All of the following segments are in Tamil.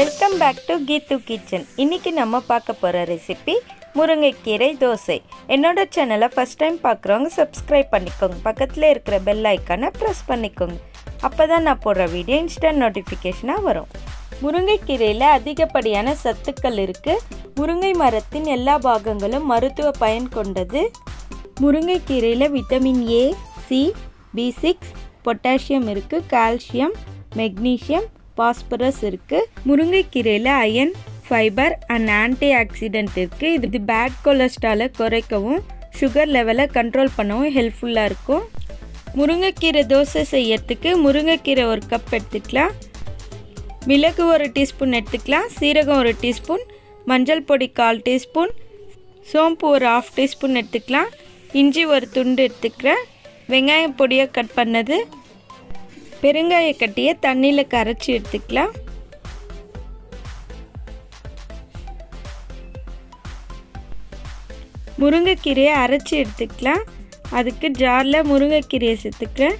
welcome back to Keethu kitchen இன்னைக்கு நம்ம பார்க்க போகிற ரெசிபி முருங்கைக்கீரை தோசை என்னோட சேனலை ஃபஸ்ட் டைம் பார்க்குறவங்க சப்ஸ்கிரைப் பண்ணிக்கோங்க பக்கத்தில் இருக்கிற பெல் ஐக்கானை ப்ரெஸ் பண்ணிக்கோங்க அப்போ தான் நான் போடுற வீடியோ இன்ஸ்டன்ட் நோட்டிஃபிகேஷனாக வரும் முருங்கைக்கீரையில் அதிகப்படியான சத்துக்கள் இருக்குது முருங்கை மரத்தின் எல்லா பாகங்களும் மருத்துவ பயன் கொண்டது முருங்கைக்கீரையில் vitamin A C B six potassium இருக்குது கால்சியம் மெக்னீஷியம் பாஸ்பரஸ் இருக்குது முருங்கைக்கீரையில் iron fibre and antioxidant இருக்குது இது இது பேட் கொலஸ்ட்ராலை குறைக்கவும் சுகர் லெவலை கண்ட்ரோல் பண்ணவும் ஹெல்ப்ஃபுல்லாக இருக்கும் முருங்கைக்கீரை தோசை செய்யறதுக்கு முருங்கைக்கீரை ஒரு கப் எடுத்துக்கலாம் மிளகு ஒரு டீஸ்பூன் எடுத்துக்கலாம் சீரகம் ஒரு டீஸ்பூன் மஞ்சள் பொடி கால் டீஸ்பூன் சோம்பு ஒரு ஆஃப் டீஸ்பூன் எடுத்துக்கலாம் இஞ்சி ஒரு துண்டு எடுத்துக்கிறேன் வெங்காயம் பொடியை கட் பண்ணது பெருங்காய கட்டியை தண்ணியில் கரைச்சி எடுத்துக்கலாம் முருங்கைக்கீரையை அரைச்சி எடுத்துக்கலாம் அதுக்கு ஜாரில் முருங்கைக்கீரையை சேர்த்துக்கிறேன்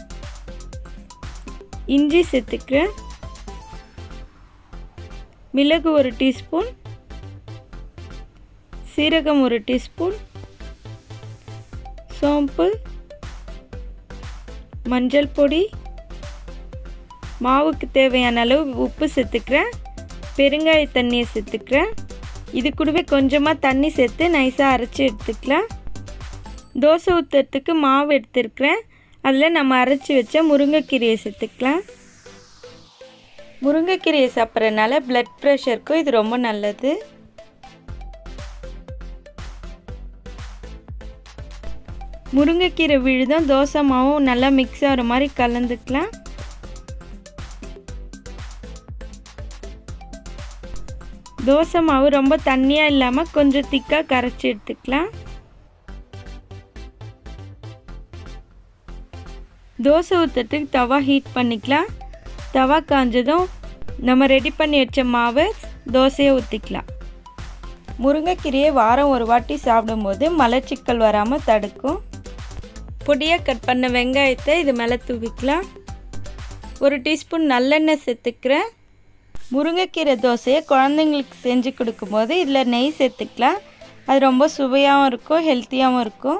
இஞ்சி சேர்த்துக்கிறேன் மிளகு ஒரு டீஸ்பூன் சீரகம் ஒரு டீஸ்பூன் சோம்பு மஞ்சள் பொடி மாவுக்கு தேவையான அளவு உப்பு சேர்த்துக்கிறேன் பெருங்காய தண்ணியை சேர்த்துக்கிறேன் இது கூடவே கொஞ்சமாக தண்ணி சேர்த்து நைஸாக அரைச்சி எடுத்துக்கலாம் தோசை ஊற்றுறதுக்கு மாவு எடுத்துருக்கிறேன் அதில் நம்ம அரைச்சி வச்ச முருங்கைக்கீரையை சேர்த்துக்கலாம் முருங்கைக்கீரையை சாப்பிட்றதுனால ப்ளட் ப்ரெஷருக்கும் இது ரொம்ப நல்லது முருங்கைக்கீரை விழுதும் தோசை மாவும் நல்லா மிக்ஸ் ஆகிற மாதிரி கலந்துக்கலாம் தோசை மாவு ரொம்ப தண்ணியாக இல்லாமல் கொஞ்சம் திக்காக கரைச்சி எடுத்துக்கலாம் தோசை ஊற்றுறதுக்கு தவா ஹீட் பண்ணிக்கலாம் தவா காஞ்சதும் நம்ம ரெடி பண்ணி வச்ச மாவை தோசையை ஊற்றிக்கலாம் முருங்கைக்கீரையை வாரம் ஒரு வாட்டி சாப்பிடும்போது மலச்சிக்கல் வராமல் தடுக்கும் பொடியாக கட் பண்ண வெங்காயத்தை இது மேலே தூவிக்கலாம் ஒரு டீஸ்பூன் நல்லெண்ணெய் சேர்த்துக்கிறேன் முருங்கைக்கீரை தோசையை குழந்தைங்களுக்கு செஞ்சு கொடுக்கும்போது இதில் நெய் சேர்த்துக்கலாம் அது ரொம்ப சுவையாகவும் இருக்கும் ஹெல்த்தியாகவும் இருக்கும்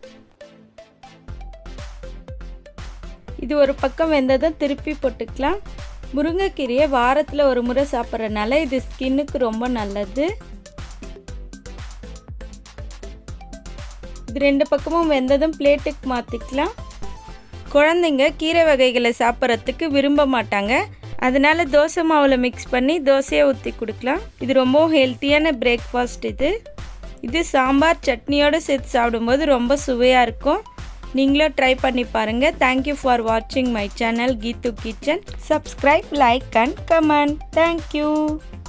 இது ஒரு பக்கம் வெந்ததும் திருப்பி போட்டுக்கலாம் முருங்கைக்கீரையை வாரத்தில் ஒரு முறை சாப்பிட்றதுனால இது ஸ்கின்னுக்கு ரொம்ப நல்லது இது ரெண்டு பக்கமும் வெந்ததும் பிளேட்டுக்கு மாற்றிக்கலாம் குழந்தைங்க கீரை வகைகளை சாப்பிட்றதுக்கு விரும்ப மாட்டாங்க அதனால தோசை மாவில் மிக்ஸ் பண்ணி தோசையை ஊற்றி கொடுக்கலாம் இது ரொம்ப ஹெல்த்தியான பிரேக்ஃபாஸ்ட் இது இது சாம்பார் சட்னியோடு சேர்த்து சாப்பிடும்போது ரொம்ப சுவையாக இருக்கும் நீங்களும் ட்ரை பண்ணி பாருங்கள் தேங்க்யூ ஃபார் வாட்சிங் my channel Keethu kitchen subscribe like and comment thank you